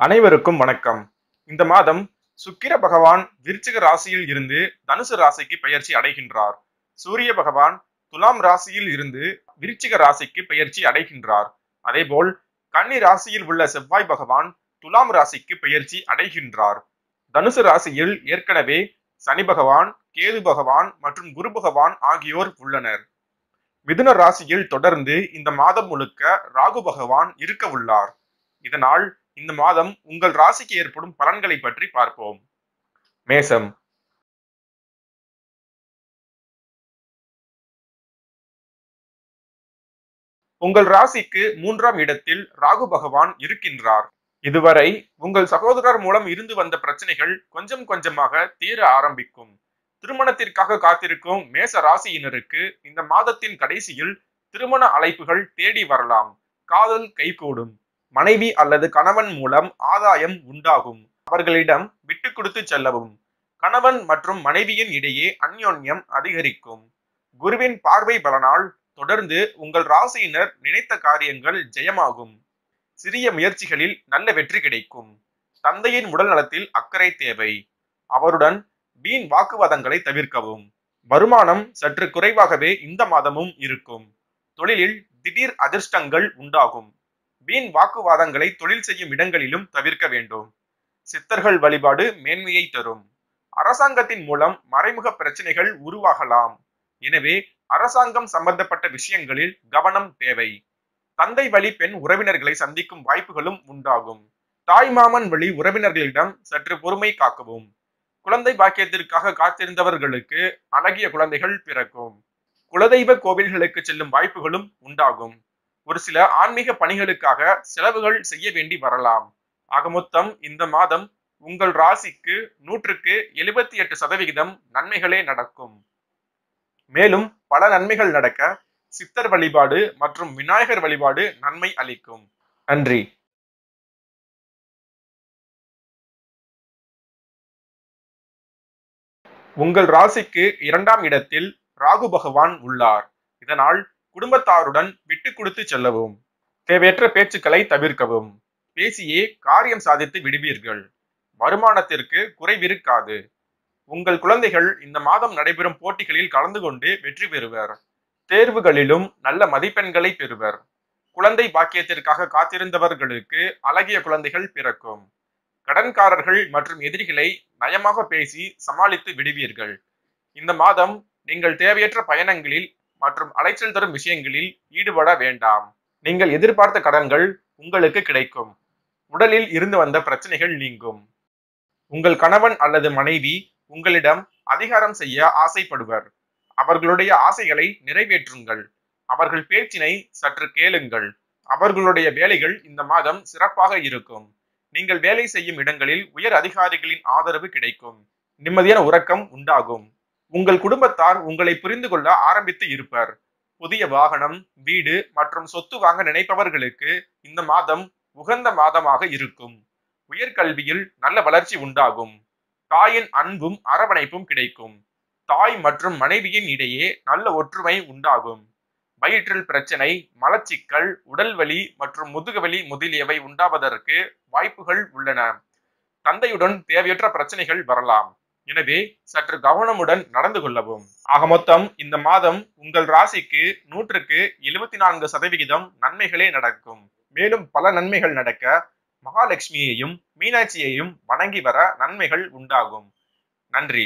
அனைவருக்கும் வணக்கம் இந்த மாதம் சுக்கிர பகவான் விருச்சிக ராசியில் இருந்து தனுசு ராசிக்கு பெயர்ச்சி அடைகின்றார் சூரிய பகவான் துலாம் ராசியில் இருந்து விருச்சிக ராசிக்கு பெயர்ச்சி அடைகின்றார் அதேபோல் கன்னி ராசியில் உள்ள செவ்வாய் பகவான் துலாம் ராசிக்கு பெயர்ச்சி அடைகின்றார் தனுசு ராசியில் ஏற்கனவே சனி பகவான் கேது பகவான் மற்றும் குரு பகவான் ஆகியோர் உள்ளனர் மிதுன ராசியில் தொடர்ந்து இந்த மாதம் முழுக்க ராகு பகவான் இருக்க உள்ளார் இதனால் இந்த மாதம் உங்கள் ராசிக்கு ஏற்படும் பலன்களை பற்றி பார்ப்போம் மேசம் உங்கள் ராசிக்கு மூன்றாம் இடத்தில் ராகு பகவான் இருக்கின்றார் இதுவரை உங்கள் சகோதரர் மூலம் இருந்து வந்த பிரச்சனைகள் கொஞ்சம் கொஞ்சமாக தீர ஆரம்பிக்கும் திருமணத்திற்காக காத்திருக்கும் மேச ராசியினருக்கு இந்த மாதத்தின் கடைசியில் திருமண அழைப்புகள் தேடி வரலாம் காதல் கைகூடும் மனைவி அல்லது கணவன் மூலம் ஆதாயம் உண்டாகும் அவர்களிடம் விட்டு கொடுத்து செல்லவும் கணவன் மற்றும் மனைவியின் இடையே அந்யோன்யம் அதிகரிக்கும் குருவின் பார்வை பலனால் தொடர்ந்து உங்கள் ராசியினர் நினைத்த காரியங்கள் ஜெயமாகும் சிறிய முயற்சிகளில் நல்ல வெற்றி கிடைக்கும் தந்தையின் உடல் நலத்தில் அக்கறை தேவை அவருடன் வீண் வாக்குவாதங்களை தவிர்க்கவும் வருமானம் சற்று குறைவாகவே இந்த மாதமும் இருக்கும் தொழிலில் திடீர் அதிர்ஷ்டங்கள் உண்டாகும் வீண் வாக்குவாதங்களை தொழில் செய்யும் இடங்களிலும் தவிர்க்க வேண்டும் சித்தர்கள் வழிபாடு மேன்மையை தரும் அரசாங்கத்தின் மூலம் மறைமுக பிரச்சனைகள் உருவாகலாம் எனவே அரசாங்கம் சம்பந்தப்பட்ட விஷயங்களில் கவனம் தேவை தந்தை வழி பெண் உறவினர்களை சந்திக்கும் வாய்ப்புகளும் உண்டாகும் தாய் மாமன் வழி உறவினர்களிடம் சற்று பொறுமை காக்கவும் குழந்தை பாக்கியத்திற்காக காத்திருந்தவர்களுக்கு அழகிய குழந்தைகள் பிறக்கும் குலதெய்வ கோவில்களுக்கு செல்லும் வாய்ப்புகளும் உண்டாகும் ஒரு சில ஆன்மீக பணிகளுக்காக செலவுகள் செய்ய வேண்டி வரலாம் ஆக மொத்தம் இந்த மாதம் உங்கள் ராசிக்கு நூற்றுக்கு எழுபத்தி எட்டு சதவிகிதம் நன்மைகளே நடக்கும் மேலும் பல நன்மைகள் நடக்க சித்தர் வழிபாடு மற்றும் விநாயகர் வழிபாடு நன்மை அளிக்கும் நன்றி உங்கள் ராசிக்கு இரண்டாம் இடத்தில் ராகு பகவான் உள்ளார் இதனால் குடும்பத்தாருடன் விட்டு கொடுத்து செல்லவும் தேவையற்ற பேச்சுக்களை தவிர்க்கவும் பேசியே காரியம் சாதித்து விடுவீர்கள் வருமானத்திற்கு குறைவிருக்காது உங்கள் குழந்தைகள் இந்த மாதம் நடைபெறும் போட்டிகளில் கலந்து கொண்டு வெற்றி பெறுவர் தேர்வுகளிலும் நல்ல மதிப்பெண்களை பெறுவர் குழந்தை பாக்கியத்திற்காக காத்திருந்தவர்களுக்கு அழகிய குழந்தைகள் பிறக்கும் கடன்காரர்கள் மற்றும் எதிரிகளை நயமாக பேசி சமாளித்து விடுவீர்கள் இந்த மாதம் நீங்கள் தேவையற்ற பயணங்களில் மற்றும் அலைச்சல் தரும் விஷயங்களில் ஈடுபட வேண்டாம் நீங்கள் எதிர்பார்த்த கடன்கள் உங்களுக்கு கிடைக்கும் உடலில் இருந்து வந்த பிரச்சனைகள் நீங்கும் உங்கள் கணவன் அல்லது மனைவி உங்களிடம் அதிகாரம் செய்ய ஆசைப்படுவர் அவர்களுடைய ஆசைகளை நிறைவேற்றுங்கள் அவர்கள் பேச்சினை சற்று கேளுங்கள் அவர்களுடைய வேலைகள் இந்த மாதம் சிறப்பாக இருக்கும் நீங்கள் வேலை செய்யும் இடங்களில் உயர் அதிகாரிகளின் ஆதரவு கிடைக்கும் நிம்மதியான உறக்கம் உண்டாகும் உங்கள் குடும்பத்தார் உங்களை புரிந்து கொள்ள ஆரம்பித்து இருப்பர் புதிய வாகனம் வீடு மற்றும் சொத்து வாங்க நினைப்பவர்களுக்கு இந்த மாதம் உகந்த மாதமாக இருக்கும் உயர்கல்வியில் நல்ல வளர்ச்சி உண்டாகும் தாயின் அன்பும் அரவணைப்பும் கிடைக்கும் தாய் மற்றும் மனைவியின் இடையே நல்ல ஒற்றுமை உண்டாகும் வயிற்றில் பிரச்சனை மலச்சிக்கல் உடல் வலி மற்றும் முதுகுவலி முதலியவை உண்டாவதற்கு வாய்ப்புகள் உள்ளன தந்தையுடன் தேவையற்ற பிரச்சனைகள் வரலாம் எனவே சற்று கவனமுடன் நடந்து கொள்ளவும் ஆக மொத்தம் இந்த மாதம் உங்கள் ராசிக்கு நூற்றுக்கு எழுபத்தி நான்கு சதவிகிதம் நன்மைகளே நடக்கும் மேலும் பல நன்மைகள் நடக்க மகாலட்சுமியையும் மீனாட்சியையும் வணங்கி வர நன்மைகள் உண்டாகும் நன்றி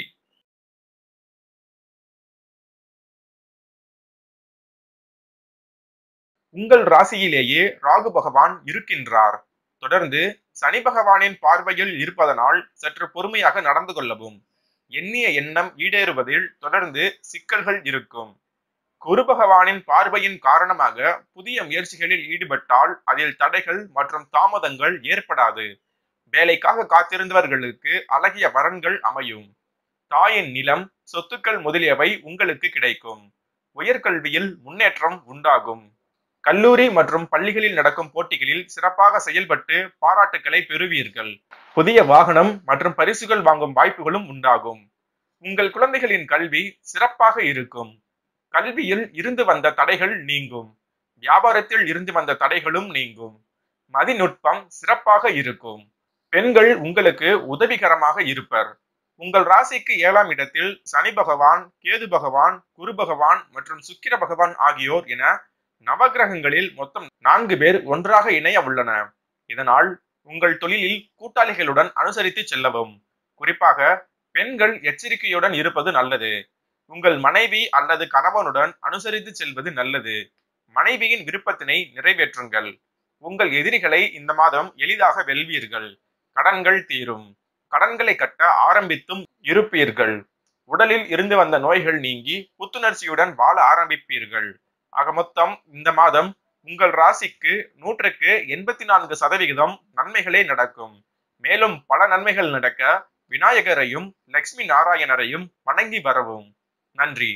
உங்கள் ராசியிலேயே ராகு பகவான் இருக்கின்றார் தொடர்ந்து சனி பகவானின் பார்வையில் இருப்பதனால் சற்று பொறுமையாக நடந்து கொள்ளவும் எண்ணிய எண்ணம் ஈடேறுவதில் தொடர்ந்து சிக்கல்கள் இருக்கும் குரு பகவானின் பார்வையின் காரணமாக புதிய முயற்சிகளில் ஈடுபட்டால் அதில் தடைகள் மற்றும் தாமதங்கள் ஏற்படாது வேலைக்காக காத்திருந்தவர்களுக்கு அழகிய வரன்கள் அமையும் தாயின் நிலம் சொத்துக்கள் முதலியவை உங்களுக்கு கிடைக்கும் உயர்கல்வியில் முன்னேற்றம் உண்டாகும் கல்லூரி மற்றும் பள்ளிகளில் நடக்கும் போட்டிகளில் சிறப்பாக செயல்பட்டு பாராட்டுக்களை பெறுவீர்கள் புதிய வாகனம் மற்றும் பரிசுகள் வாங்கும் வாய்ப்புகளும் உண்டாகும் உங்கள் குழந்தைகளின் கல்வி சிறப்பாக இருக்கும் கல்வியில் இருந்து வந்த தடைகள் நீங்கும் வியாபாரத்தில் இருந்து வந்த தடைகளும் நீங்கும் மதிநுட்பம் சிறப்பாக இருக்கும் பெண்கள் உங்களுக்கு உதவிகரமாக இருப்பர் உங்கள் ராசிக்கு ஏழாம் இடத்தில் சனி பகவான் கேது பகவான் குரு பகவான் மற்றும் சுக்கிர பகவான் ஆகியோர் என நவகிரகங்களில் மொத்தம் நான்கு பேர் ஒன்றாக இணைய உள்ளன இதனால் உங்கள் தொழிலில் கூட்டாளிகளுடன் அனுசரித்து செல்லவும் குறிப்பாக பெண்கள் எச்சரிக்கையுடன் இருப்பது நல்லது உங்கள் மனைவி அல்லது கணவனுடன் அனுசரித்து செல்வது நல்லது மனைவியின் விருப்பத்தினை நிறைவேற்றுங்கள் உங்கள் எதிரிகளை இந்த மாதம் எளிதாக வெல்வீர்கள் கடன்கள் தீரும் கடன்களை கட்ட ஆரம்பித்தும் இருப்பீர்கள் உடலில் இருந்து வந்த நோய்கள் நீங்கி புத்துணர்ச்சியுடன் வாழ ஆரம்பிப்பீர்கள் ஆக மொத்தம் இந்த மாதம் உங்கள் ராசிக்கு நூற்றுக்கு எண்பத்தி நான்கு சதவிகிதம் நன்மைகளே நடக்கும் மேலும் பல நன்மைகள் நடக்க விநாயகரையும் லட்சுமி நாராயணரையும் வணங்கி வரவும் நன்றி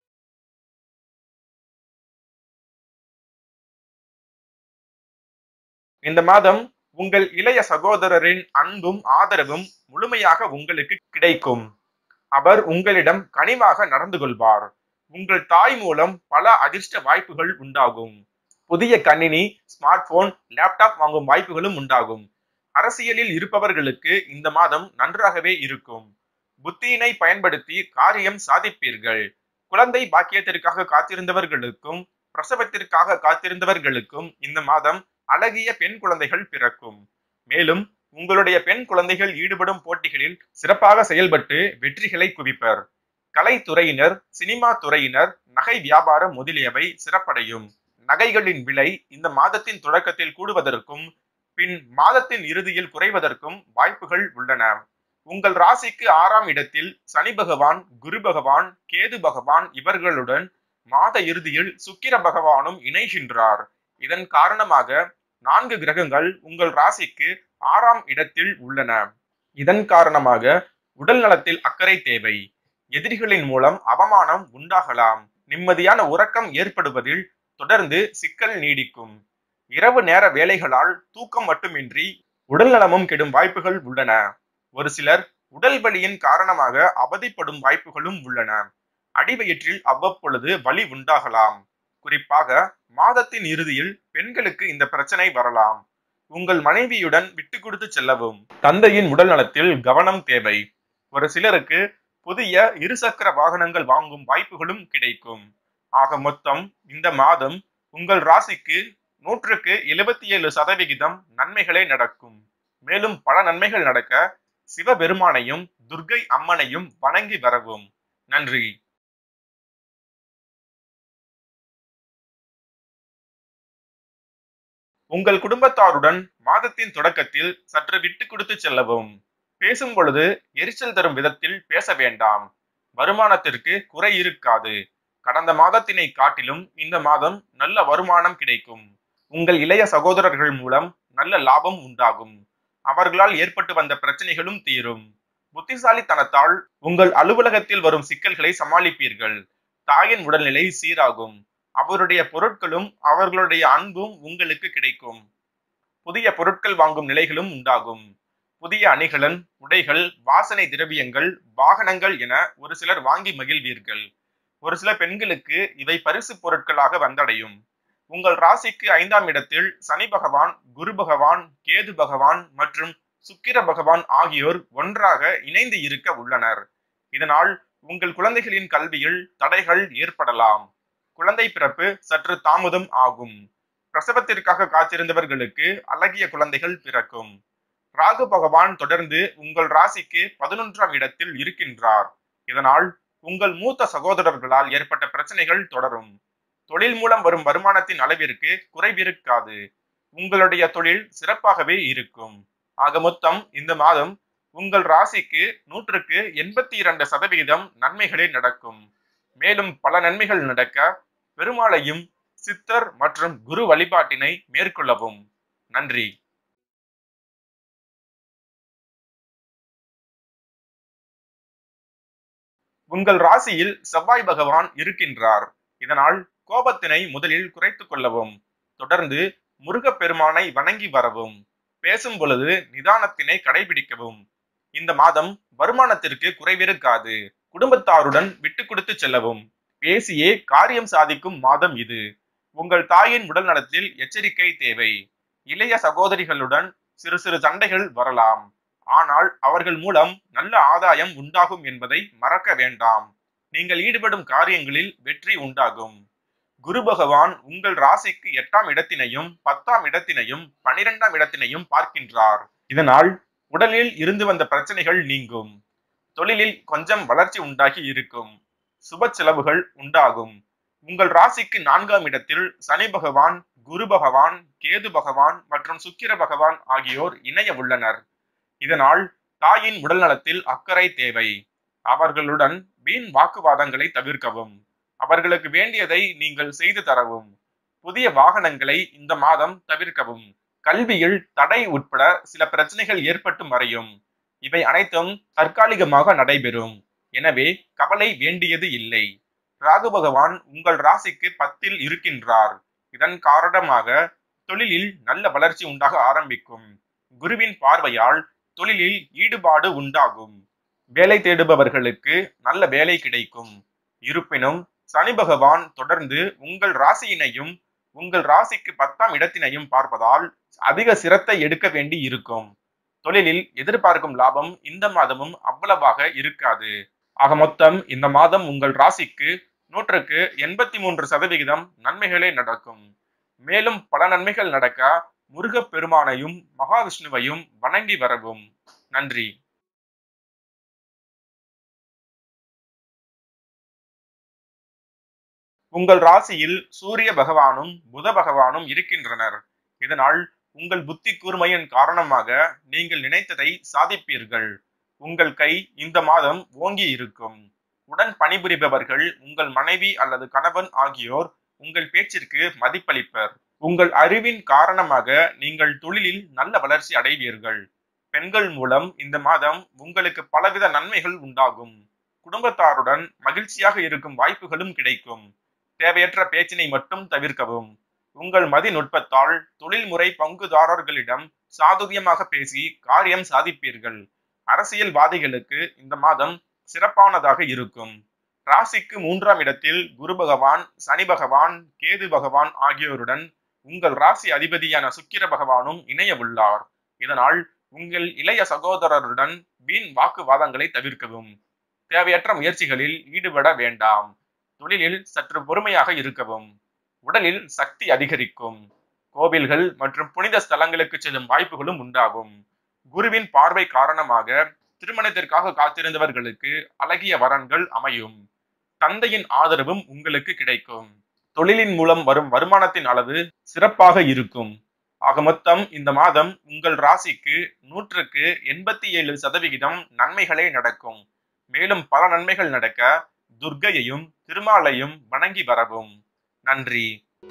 இந்த மாதம் உங்கள் இளைய சகோதரரின் அன்பும் ஆதரவும் முழுமையாக உங்களுக்கு கிடைக்கும் அவர் உங்களிடம் கனிவாக நடந்து கொள்வார் உங்கள் தாய் மூலம் பல அதிர்ஷ்ட வாய்ப்புகள் உண்டாகும் புதிய கணினி ஸ்மார்ட் போன் லேப்டாப் வாங்கும் வாய்ப்புகளும் உண்டாகும் அரசியலில் இருப்பவர்களுக்கு இந்த மாதம் நன்றாகவே இருக்கும் புத்தியினை பயன்படுத்தி காரியம் சாதிப்பீர்கள் குழந்தை பாக்கியத்திற்காக காத்திருந்தவர்களுக்கும் பிரசவத்திற்காக காத்திருந்தவர்களுக்கும் இந்த மாதம் அழகிய பெண் குழந்தைகள் பிறக்கும் மேலும் உங்களுடைய பெண் குழந்தைகள் ஈடுபடும் போட்டிகளில் சிறப்பாக செயல்பட்டு வெற்றிகளை குவிப்பர் கலைத்துறையினர் சினிமா துறையினர் நகை வியாபாரம் முதலியவை சிறப்படையும் நகைகளின் விலை இந்த மாதத்தின் தொடக்கத்தில் கூடுவதற்கும் பின் மாதத்தின் இறுதியில் குறைவதற்கும் வாய்ப்புகள் உள்ளன உங்கள் ராசிக்கு ஆறாம் இடத்தில் சனி பகவான் குரு பகவான் கேது பகவான் இவர்களுடன் மாத இறுதியில் சுக்கிர பகவானும் இணைகின்றார் இதன் காரணமாக நான்கு கிரகங்கள் உங்கள் ராசிக்கு ஆறாம் இடத்தில் உள்ளன இதன் காரணமாக உடல் நலத்தில் அக்கறை தேவை எதிரிகளின் மூலம் அவமானம் உண்டாகலாம் நிம்மதியான உறக்கம் ஏற்படுவதில் தொடர்ந்து சிக்கல் நீடிக்கும் இரவு நேர வேலைகளால் தூக்கம் மட்டுமின்றி உடல் நலமும் கெடும் வாய்ப்புகள் உள்ளன ஒரு சிலர் உடல் வலியின் காரணமாக அவதிப்படும் வாய்ப்புகளும் உள்ளன அடிவயிற்றில் அவ்வப்பொழுது வலி உண்டாகலாம் குறிப்பாக மாதத்தின் இறுதியில் பெண்களுக்கு இந்த பிரச்சனை வரலாம் உங்கள் மனைவியுடன் விட்டு கொடுத்து செல்லவும் தந்தையின் உடல் நலத்தில் கவனம் தேவை ஒரு சிலருக்கு புதிய இருசக்கர வாகனங்கள் வாங்கும் வாய்ப்புகளும் கிடைக்கும் ஆக மொத்தம் இந்த மாதம் உங்கள் ராசிக்கு நூற்றுக்கு எழுபத்தி ஏழு சதவிகிதம் நன்மைகளே நடக்கும் மேலும் பல நன்மைகள் நடக்க சிவபெருமானையும் துர்கை அம்மனையும் வணங்கி வரவும் நன்றி உங்கள் குடும்பத்தாருடன் மாதத்தின் தொடக்கத்தில் சற்று விட்டு கொடுத்து செல்லவும் பேசும் பொழுது எரிச்சல் தரும் விதத்தில் பேச வேண்டாம் வருமானத்திற்கு குறை இருக்காது கடந்த மாதத்தினை காட்டிலும் இந்த மாதம் நல்ல வருமானம் கிடைக்கும் உங்கள் இளைய சகோதரர்கள் மூலம் நல்ல லாபம் உண்டாகும் அவர்களால் ஏற்பட்டு வந்த பிரச்சனைகளும் தீரும் புத்திசாலித்தனத்தால் உங்கள் அலுவலகத்தில் வரும் சிக்கல்களை சமாளிப்பீர்கள் தாயின் உடல்நிலை சீராகும் அவருடைய பொருட்களும் அவர்களுடைய அன்பும் உங்களுக்கு கிடைக்கும் புதிய பொருட்கள் வாங்கும் நிலைகளும் உண்டாகும் புதிய அணிகலன் உடைகள் வாசனை திரவியங்கள் வாகனங்கள் என ஒரு சிலர் வாங்கி மகிழ்வீர்கள் ஒரு சில பெண்களுக்கு இவை பரிசு பொருட்களாக வந்தடையும் உங்கள் ராசிக்கு ஐந்தாம் இடத்தில் சனி பகவான் குரு பகவான் கேது பகவான் மற்றும் சுக்கிர பகவான் ஆகியோர் ஒன்றாக இணைந்து இருக்க உள்ளனர் இதனால் உங்கள் குழந்தைகளின் கல்வியில் தடைகள் ஏற்படலாம் குழந்தை பிறப்பு சற்று தாமதம் ஆகும் பிரசவத்திற்காக காத்திருந்தவர்களுக்கு அழகிய குழந்தைகள் பிறக்கும் ராகு பகவான் தொடர்ந்து உங்கள் ராசிக்கு பதினொன்றாம் இடத்தில் இருக்கின்றார் இதனால் உங்கள் மூத்த சகோதரர்களால் ஏற்பட்ட பிரச்சனைகள் தொடரும் தொழில் மூலம் வரும் வருமானத்தின் அளவிற்கு குறைவிருக்காது உங்களுடைய தொழில் சிறப்பாகவே இருக்கும் ஆக மொத்தம் இந்த மாதம் உங்கள் ராசிக்கு நூற்றுக்கு எண்பத்தி இரண்டு சதவிகிதம் நன்மைகளே நடக்கும் மேலும் பல நன்மைகள் நடக்க பெருமாளையும் சித்தர் மற்றும் குரு வழிபாட்டினை மேற்கொள்ளவும் நன்றி உங்கள் ராசியில் செவ்வாய் பகவான் இருக்கின்றார் இதனால் கோபத்தினை முதலில் குறைத்துக் கொள்ளவும் தொடர்ந்து முருகப்பெருமானை வணங்கி வரவும் பேசும் பொழுது நிதானத்தினை கடைபிடிக்கவும் இந்த மாதம் வருமானத்திற்கு குறைவிருக்காது குடும்பத்தாருடன் விட்டு கொடுத்து செல்லவும் பேசியே காரியம் சாதிக்கும் மாதம் இது உங்கள் தாயின் உடல் நலத்தில் எச்சரிக்கை தேவை இளைய சகோதரிகளுடன் சிறு சிறு சண்டைகள் வரலாம் ஆனால் அவர்கள் மூலம் நல்ல ஆதாயம் உண்டாகும் என்பதை மறக்க வேண்டாம் நீங்கள் ஈடுபடும் காரியங்களில் வெற்றி உண்டாகும் குரு பகவான் உங்கள் ராசிக்கு எட்டாம் இடத்தினையும் பத்தாம் இடத்தினையும் பனிரெண்டாம் இடத்தினையும் பார்க்கின்றார் இதனால் உடலில் இருந்து வந்த பிரச்சனைகள் நீங்கும் தொழிலில் கொஞ்சம் வளர்ச்சி உண்டாகி இருக்கும் சுப செலவுகள் உண்டாகும் உங்கள் ராசிக்கு நான்காம் இடத்தில் சனி பகவான் குரு பகவான் கேது பகவான் மற்றும் சுக்கிர பகவான் ஆகியோர் இணைய உள்ளனர் இதனால் தாயின் உடல் நலத்தில் அக்கறை தேவை அவர்களுடன் வீண் வாக்குவாதங்களை தவிர்க்கவும் அவர்களுக்கு வேண்டியதை நீங்கள் செய்து தரவும் புதிய வாகனங்களை இந்த மாதம் தவிர்க்கவும் கல்வியில் தடை உட்பட சில பிரச்சனைகள் ஏற்பட்டு மறையும் இவை அனைத்தும் தற்காலிகமாக நடைபெறும் எனவே கவலை வேண்டியது இல்லை ராகு பகவான் உங்கள் ராசிக்கு பத்தில் இருக்கின்றார் இதன் காரணமாக தொழிலில் நல்ல வளர்ச்சி உண்டாக ஆரம்பிக்கும் குருவின் பார்வையால் தொழிலில் ஈடுபாடு உண்டாகும் வேலை தேடுபவர்களுக்கு நல்ல வேலை கிடைக்கும் இருப்பினும் சனி பகவான் தொடர்ந்து உங்கள் ராசியினையும் உங்கள் ராசிக்கு பத்தாம் இடத்தினையும் பார்ப்பதால் அதிக சிரத்தை எடுக்க வேண்டி இருக்கும் தொழிலில் எதிர்பார்க்கும் லாபம் இந்த மாதமும் அவ்வளவாக இருக்காது ஆக மொத்தம் இந்த மாதம் உங்கள் ராசிக்கு நூற்றுக்கு எண்பத்தி மூன்று சதவிகிதம் நன்மைகளே நடக்கும் மேலும் பல நன்மைகள் நடக்க முருகப் பெருமானையும் மகாவிஷ்ணுவையும் வணங்கி வரவும் நன்றி உங்கள் ராசியில் சூரிய பகவானும் புத பகவானும் இருக்கின்றனர் இதனால் உங்கள் புத்தி கூர்மையின் காரணமாக நீங்கள் நினைத்ததை சாதிப்பீர்கள் உங்கள் கை இந்த மாதம் ஓங்கி இருக்கும் உடன் பணிபுரிபவர்கள் உங்கள் மனைவி அல்லது கணவன் ஆகியோர் உங்கள் பேச்சிற்கு மதிப்பளிப்பர் உங்கள் அறிவின் காரணமாக நீங்கள் தொழிலில் நல்ல வளர்ச்சி அடைவீர்கள் பெண்கள் மூலம் இந்த மாதம் உங்களுக்கு பலவித நன்மைகள் உண்டாகும் குடும்பத்தாருடன் மகிழ்ச்சியாக இருக்கும் வாய்ப்புகளும் கிடைக்கும் தேவையற்ற பேச்சினை மட்டும் தவிர்க்கவும் உங்கள் மதி நுட்பத்தால் தொழில்முறை பங்குதாரர்களிடம் சாதுரியமாக பேசி காரியம் சாதிப்பீர்கள் அரசியல்வாதிகளுக்கு இந்த மாதம் சிறப்பானதாக இருக்கும் ராசிக்கு மூன்றாம் இடத்தில் குரு பகவான் சனி பகவான் கேது பகவான் ஆகியோருடன் உங்கள் ராசி அதிபதியான சுக்கிர பகவானும் இணைய உள்ளார் இதனால் உங்கள் இளைய சகோதரருடன் வீண் வாக்குவாதங்களை தவிர்க்கவும் தேவையற்ற முயற்சிகளில் ஈடுபட வேண்டாம் தொழிலில் சற்று பொறுமையாக இருக்கவும் உடலில் சக்தி அதிகரிக்கும் கோவில்கள் மற்றும் புனித ஸ்தலங்களுக்கு செல்லும் வாய்ப்புகளும் உண்டாகும் குருவின் பார்வை காரணமாக திருமணத்திற்காக காத்திருந்தவர்களுக்கு அழகிய வரன்கள் அமையும் தந்தையின் ஆதரவும் உங்களுக்கு கிடைக்கும் தொழிலின் மூலம் வரும் வருமானத்தின் அளவு சிறப்பாக இருக்கும் ஆக மொத்தம் இந்த மாதம் உங்கள் ராசிக்கு நூற்றுக்கு எண்பத்தி ஏழு சதவிகிதம் நன்மைகளே நடக்கும் மேலும் பல நன்மைகள் நடக்க துர்க்கையையும் திருமாலையும் வணங்கி வரவும் நன்றி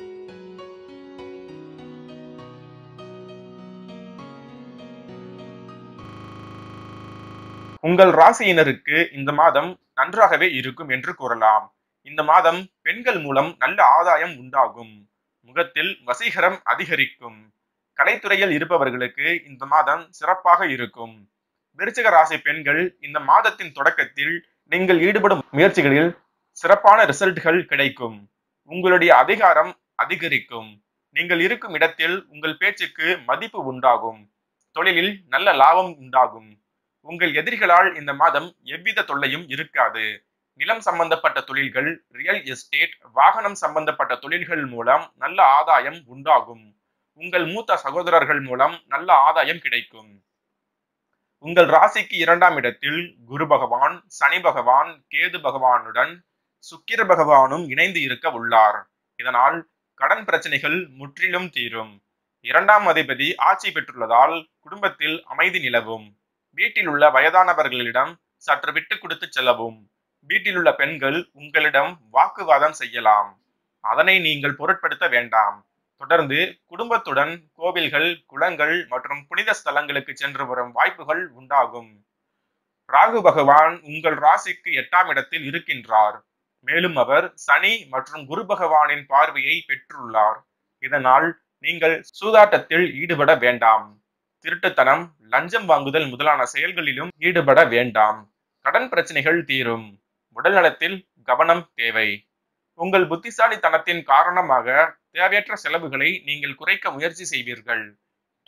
உங்கள் ராசியினருக்கு இந்த மாதம் நன்றாகவே இருக்கும் என்று கூறலாம் இந்த மாதம் பெண்கள் மூலம் நல்ல ஆதாயம் உண்டாகும் முகத்தில் வசீகரம் அதிகரிக்கும் கலைத்துறையில் இருப்பவர்களுக்கு இந்த மாதம் சிறப்பாக இருக்கும் விருச்சிக ராசி பெண்கள் இந்த மாதத்தின் தொடக்கத்தில் நீங்கள் ஈடுபடும் முயற்சிகளில் சிறப்பான ரிசல்ட்கள் கிடைக்கும் உங்களுடைய அதிகாரம் அதிகரிக்கும் நீங்கள் இருக்கும் இடத்தில் உங்கள் பேச்சுக்கு மதிப்பு உண்டாகும் தொழிலில் நல்ல லாபம் உண்டாகும் உங்கள் எதிரிகளால் இந்த மாதம் எவ்வித தொல்லையும் இருக்காது நிலம் சம்பந்தப்பட்ட தொழில்கள் ரியல் எஸ்டேட் வாகனம் சம்பந்தப்பட்ட தொழில்கள் மூலம் நல்ல ஆதாயம் உண்டாகும் உங்கள் மூத்த சகோதரர்கள் மூலம் நல்ல ஆதாயம் கிடைக்கும் உங்கள் ராசிக்கு இரண்டாம் இடத்தில் குரு பகவான் சனி பகவான் கேது பகவானுடன் சுக்கிர பகவானும் இணைந்து இருக்க உள்ளார் இதனால் கடன் பிரச்சனைகள் முற்றிலும் தீரும் இரண்டாம் அதிபதி ஆட்சி பெற்றுள்ளதால் குடும்பத்தில் அமைதி நிலவும் வீட்டில் உள்ள வயதானவர்களிடம் சற்று விட்டு கொடுத்து செல்லவும் வீட்டில் உள்ள பெண்கள் உங்களிடம் வாக்குவாதம் செய்யலாம் அதனை நீங்கள் பொருட்படுத்த வேண்டாம் தொடர்ந்து குடும்பத்துடன் கோவில்கள் குளங்கள் மற்றும் புனித ஸ்தலங்களுக்கு சென்று வரும் வாய்ப்புகள் உண்டாகும் ராகு பகவான் உங்கள் ராசிக்கு எட்டாம் இடத்தில் இருக்கின்றார் மேலும் அவர் சனி மற்றும் குரு பகவானின் பார்வையை பெற்றுள்ளார் இதனால் நீங்கள் சூதாட்டத்தில் ஈடுபட வேண்டாம் திருட்டுத்தனம் லஞ்சம் வாங்குதல் முதலான செயல்களிலும் ஈடுபட வேண்டாம் கடன் பிரச்சனைகள் தீரும் உடல் நலத்தில் கவனம் தேவை உங்கள் புத்திசாலித்தனத்தின் காரணமாக தேவையற்ற செலவுகளை நீங்கள் குறைக்க முயற்சி செய்வீர்கள்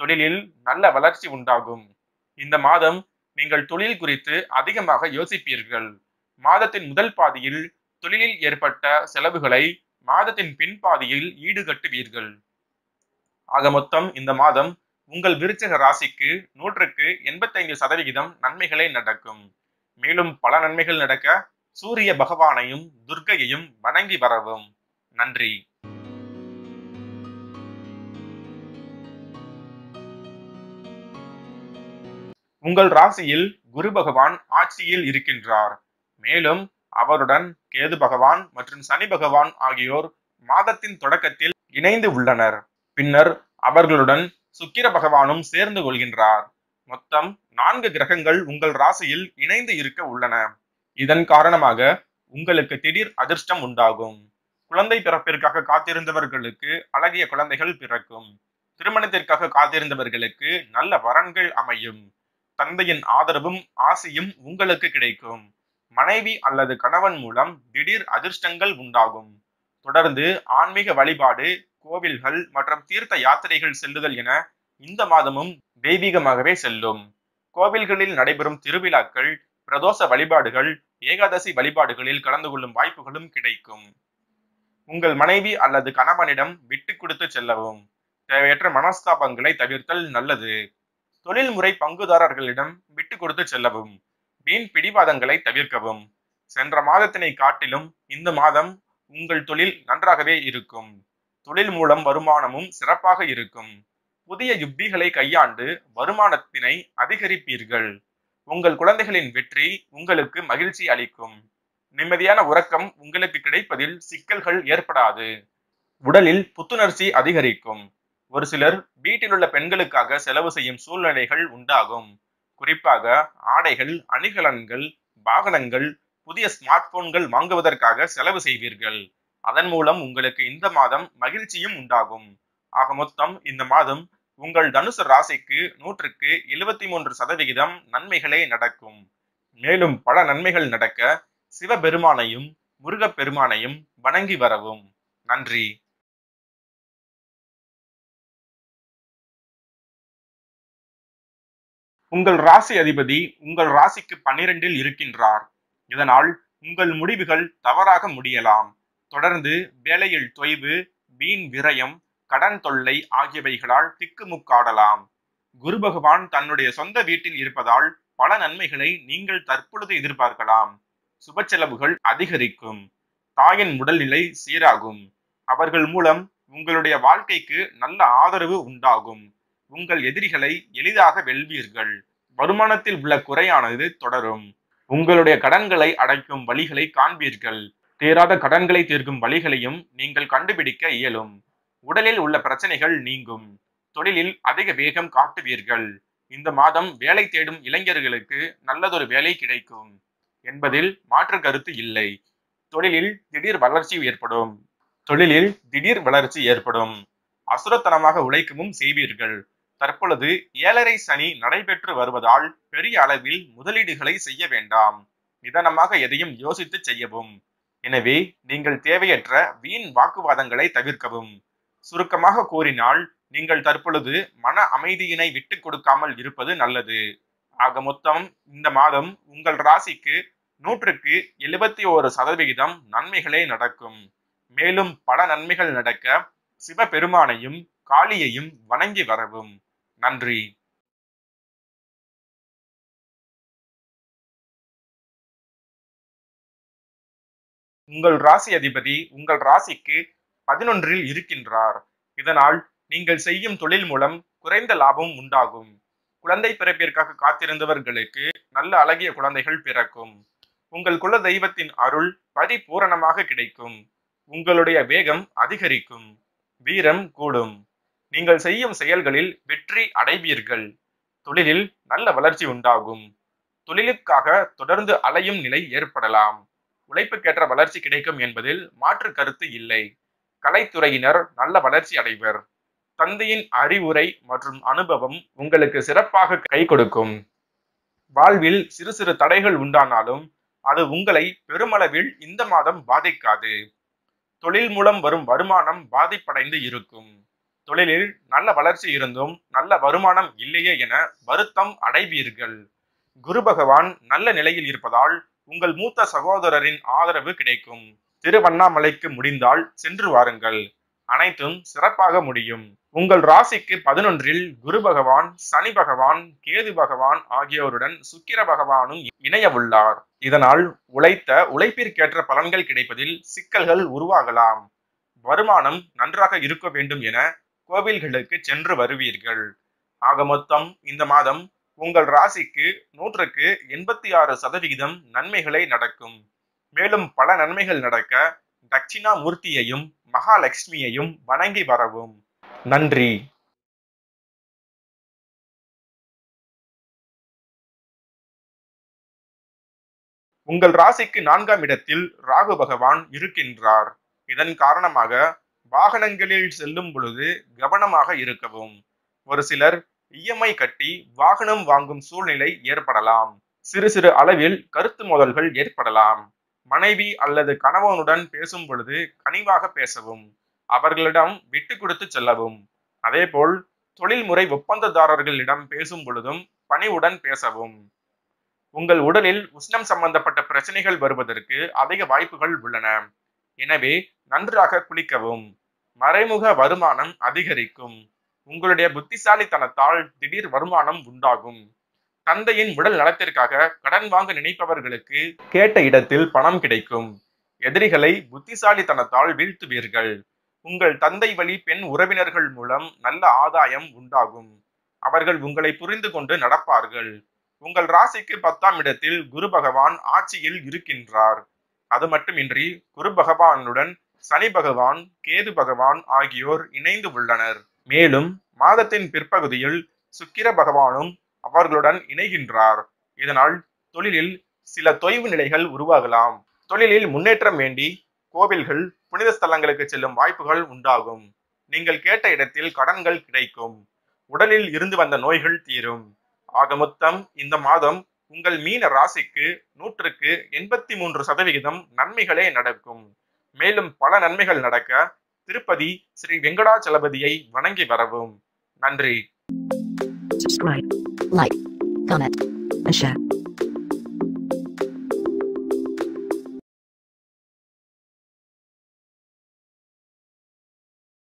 தொழிலில் நல்ல வளர்ச்சி உண்டாகும் இந்த மாதம் நீங்கள் தொழில் குறித்து அதிகமாக யோசிப்பீர்கள் மாதத்தின் முதல் பாதியில் தொழிலில் ஏற்பட்ட செலவுகளை மாதத்தின் பின்பாதியில் ஈடுகட்டுவீர்கள் ஆக மொத்தம் இந்த மாதம் உங்கள் விருச்சக ராசிக்கு நூற்றுக்கு எண்பத்தைந்து சதவிகிதம் நன்மைகளே நடக்கும் மேலும் பல நன்மைகள் நடக்க சூரிய பகவானையும் துர்க்கையையும் வணங்கி வரவும் நன்றி உங்கள் ராசியில் குரு பகவான் ஆட்சியில் இருக்கின்றார் மேலும் அவருடன் கேது பகவான் மற்றும் சனி பகவான் ஆகியோர் மாதத்தின் தொடக்கத்தில் இணைந்து உள்ளனர் பின்னர் அவர்களுடன் சுக்கிர பகவானும் சேர்ந்து கொள்கின்றார் மொத்தம் நான்கு கிரகங்கள் உங்கள் ராசியில் இணைந்து இருக்க உள்ளன இதன் காரணமாக உங்களுக்கு திடீர் அதிர்ஷ்டம் உண்டாகும் குழந்தை பிறப்பிற்காக காத்திருந்தவர்களுக்கு அழகிய குழந்தைகள் பிறக்கும் திருமணத்திற்காக காத்திருந்தவர்களுக்கு நல்ல வரன்கள் அமையும் தந்தையின் ஆதரவும் ஆசையும் உங்களுக்கு கிடைக்கும் மனைவி அல்லது கணவன் மூலம் திடீர் அதிர்ஷ்டங்கள் உண்டாகும் தொடர்ந்து ஆன்மீக வழிபாடு கோவில்கள் மற்றும் தீர்த்த யாத்திரைகள் செல்லுதல் என இந்த மாதமும் தெய்வீகமாகவே செல்லும் கோவில்களில் நடைபெறும் திருவிழாக்கள் பிரதோஷ வழிபாடுகள் ஏகாதசி வழிபாடுகளில் கலந்து கொள்ளும் வாய்ப்புகளும் கிடைக்கும் உங்கள் மனைவி அல்லது கணவனிடம் விட்டு கொடுத்து செல்லவும் தேவையற்ற மனஸ்தாபங்களை தவிர்த்தல் நல்லது தொழில்முறை பங்குதாரர்களிடம் விட்டு கொடுத்து செல்லவும் வீண் பிடிவாதங்களை தவிர்க்கவும் சென்ற மாதத்தினை காட்டிலும் இந்த மாதம் உங்கள் தொழில் நன்றாகவே இருக்கும் தொழில் மூலம் வருமானமும் சிறப்பாக இருக்கும் புதிய யுக்திகளை கையாண்டு வருமானத்தினை அதிகரிப்பீர்கள் உங்கள் குழந்தைகளின் வெற்றி உங்களுக்கு மகிழ்ச்சி அளிக்கும் நிம்மதியான உறக்கம் உங்களுக்கு கிடைப்பதில் சிக்கல்கள் ஏற்படாது உடலில் புத்துணர்ச்சி அதிகரிக்கும் ஒரு சிலர் வீட்டிலுள்ள பெண்களுக்காக செலவு செய்யும் சூழ்நிலைகள் உண்டாகும் குறிப்பாக ஆடைகள் அணிகலன்கள் வாகனங்கள் புதிய ஸ்மார்ட் போன்கள் வாங்குவதற்காக செலவு செய்வீர்கள் அதன் மூலம் உங்களுக்கு இந்த மாதம் மகிழ்ச்சியும் உண்டாகும் ஆக மொத்தம் இந்த மாதம் உங்கள் தனுசு ராசிக்கு நூற்றுக்கு எழுபத்தி மூன்று சதவிகிதம் நன்மைகளே நடக்கும் மேலும் பல நன்மைகள் நடக்க சிவபெருமானையும் முருகப்பெருமானையும் வணங்கி வரவும் நன்றி உங்கள் ராசி அதிபதி உங்கள் ராசிக்கு பன்னிரெண்டில் இருக்கின்றார் இதனால் உங்கள் முடிவுகள் தவறாக முடியலாம் தொடர்ந்து வேலையில் தொய்வு வீண் விரயம் கடன் தொல்லை ஆகியவைகளால் திக்குமுக்காடலாம் குரு பகவான் தன்னுடைய சொந்த வீட்டில் இருப்பதால் பல நன்மைகளை நீங்கள் தற்பொழுது எதிர்பார்க்கலாம் சுப செலவுகள் அதிகரிக்கும் தாயின் உடல்நிலை சீராகும் அவர்கள் மூலம் உங்களுடைய வாழ்க்கைக்கு நல்ல ஆதரவு உண்டாகும் உங்கள் எதிரிகளை எளிதாக வெல்வீர்கள் வருமானத்தில் உள்ள குறையானது தொடரும் உங்களுடைய கடன்களை அடைக்கும் வழிகளை காண்பீர்கள் தேராத கடன்களை தீர்க்கும் வழிகளையும் நீங்கள் கண்டுபிடிக்க இயலும் உடலில் உள்ள பிரச்சனைகள் நீங்கும் தொழிலில் அதிக வேகம் காட்டுவீர்கள் இந்த மாதம் வேலை தேடும் இளைஞர்களுக்கு நல்லதொரு வேலை கிடைக்கும் என்பதில் மாற்று கருத்து இல்லை தொழிலில் திடீர் வளர்ச்சி ஏற்படும் தொழிலில் திடீர் வளர்ச்சி ஏற்படும் அசுரத்தனமாக உழைக்கவும் செய்வீர்கள் தற்பொழுது ஏழரை சனி நடைபெற்று வருவதால் பெரிய அளவில் முதலீடுகளை செய்ய வேண்டாம் நிதானமாக எதையும் யோசித்து செய்யவும் எனவே நீங்கள் தேவையற்ற வீண் வாக்குவாதங்களை தவிர்க்கவும் சுருக்கமாக கூறினால் நீங்கள் தற்பொழுது மன அமைதியினை விட்டு கொடுக்காமல் இருப்பது நல்லது ஆக மொத்தம் இந்த மாதம் உங்கள் ராசிக்கு நூற்றுக்கு எழுபத்தி ஓரு சதவிகிதம் நன்மைகளே நடக்கும் மேலும் பல நன்மைகள் நடக்க சிவபெருமானையும் காளியையும் வணங்கி வரவும் நன்றி உங்கள் ராசி அதிபதி உங்கள் ராசிக்கு பதினொன்றில் இருக்கின்றார் இதனால் நீங்கள் செய்யும் தொழில் மூலம் குறைந்த லாபம் உண்டாகும் குழந்தை பிறப்பிற்காக காத்திருந்தவர்களுக்கு நல்ல அழகிய குழந்தைகள் பிறக்கும் உங்கள் குல தெய்வத்தின் அருள் பரிபூரணமாக கிடைக்கும் உங்களுடைய வேகம் அதிகரிக்கும் வீரம் கூடும் நீங்கள் செய்யும் செயல்களில் வெற்றி அடைவீர்கள் தொழிலில் நல்ல வளர்ச்சி உண்டாகும் தொழிலுக்காக தொடர்ந்து அலையும் நிலை ஏற்படலாம் உழைப்புக்கேற்ற வளர்ச்சி கிடைக்கும் என்பதில் மாற்று கருத்து இல்லை கலைத்துறையினர் நல்ல வளர்ச்சி அடைவர் தந்தையின் அறிவுரை மற்றும் அனுபவம் உங்களுக்கு சிறப்பாக கை கொடுக்கும் வாழ்வில் சிறு சிறு தடைகள் உண்டானாலும் அது உங்களை பெருமளவில் இந்த மாதம் பாதிக்காது தொழில் மூலம் வரும் வருமானம் பாதிப்படைந்து இருக்கும் தொழிலில் நல்ல வளர்ச்சி இருந்தும் நல்ல வருமானம் இல்லையே என வருத்தம் அடைவீர்கள் குரு பகவான் நல்ல நிலையில் இருப்பதால் உங்கள் மூத்த சகோதரரின் ஆதரவு கிடைக்கும் திருவண்ணாமலைக்கு முடிந்தால் சென்று வாருங்கள் அனைத்தும் சிறப்பாக முடியும் உங்கள் ராசிக்கு பதினொன்றில் குரு பகவான் சனி பகவான் கேது பகவான் ஆகியோருடன் சுக்கிர பகவானும் இணைய உள்ளார் இதனால் உழைத்த உழைப்பிற்கேற்ற பலன்கள் கிடைப்பதில் சிக்கல்கள் உருவாகலாம் வருமானம் நன்றாக இருக்க வேண்டும் என கோவில்களுக்கு சென்று வருவீர்கள் ஆக மொத்தம் இந்த மாதம் உங்கள் ராசிக்கு நூற்றுக்கு எண்பத்தி ஆறு சதவிகிதம் நன்மைகளே நடக்கும் மேலும் பல நன்மைகள் நடக்க தட்சிணாமூர்த்தியையும் மகாலட்சுமியையும் வணங்கி வரவும் நன்றி உங்கள் ராசிக்கு நான்காம் இடத்தில் ராகு பகவான் இருக்கின்றார் இதன் காரணமாக வாகனங்களில் செல்லும் பொழுது கவனமாக இருக்கவும் ஒரு சிலர் இஎம்ஐ கட்டி வாகனம் வாங்கும் சூழ்நிலை ஏற்படலாம் சிறு சிறு அளவில் கருத்து மோதல்கள் ஏற்படலாம் மனைவி அல்லது கணவனுடன் பேசும் பொழுது கனிவாக பேசவும் அவர்களிடம் விட்டு கொடுத்து செல்லவும் அதேபோல் தொழில்முறை ஒப்பந்ததாரர்களிடம் பேசும் பொழுதும் பணிவுடன் பேசவும் உங்கள் உடலில் உஷ்ணம் சம்பந்தப்பட்ட பிரச்சனைகள் வருவதற்கு அதிக வாய்ப்புகள் உள்ளன எனவே நன்றாக குளிக்கவும் மறைமுக வருமானம் அதிகரிக்கும் உங்களுடைய புத்திசாலித்தனத்தால் திடீர் வருமானம் உண்டாகும் தந்தையின் உடல் நலத்திற்காக கடன் வாங்க நினைப்பவர்களுக்கு கேட்ட இடத்தில் பணம் கிடைக்கும் எதிரிகளை புத்திசாலித்தனத்தால் வீழ்த்துவீர்கள் உங்கள் தந்தை வழி பெண் உறவினர்கள் மூலம் நல்ல ஆதாயம் உண்டாகும் அவர்கள் உங்களை புரிந்து கொண்டு நடப்பார்கள் உங்கள் ராசிக்கு பத்தாம் இடத்தில் குரு பகவான் ஆட்சியில் இருக்கின்றார் அது மட்டுமின்றி குரு பகவானுடன் சனி பகவான் கேது பகவான் ஆகியோர் இணைந்து உள்ளனர் மேலும் மாதத்தின் பிற்பகுதியில் சுக்கிர பகவானும் அவர்களுடன் இணைகின்றார் இதனால் தொழிலில் சில தொய்வு நிலைகள் உருவாகலாம் தொழிலில் முன்னேற்றம் வேண்டி கோவில்கள் புனித ஸ்தலங்களுக்கு செல்லும் வாய்ப்புகள் உண்டாகும் நீங்கள் கேட்ட இடத்தில் கடன்கள் கிடைக்கும் உடலில் இருந்து வந்த நோய்கள் தீரும் ஆக மொத்தம் இந்த மாதம் உங்கள் மீன ராசிக்கு நூற்றுக்கு எண்பத்தி மூன்று சதவிகிதம் நன்மைகளே நடக்கும் மேலும் பல நன்மைகள் நடக்க திருப்பதி ஸ்ரீ வெங்கடாச்சலபதியை வணங்கி வரவும் நன்றி subscribe, like, comment, and share.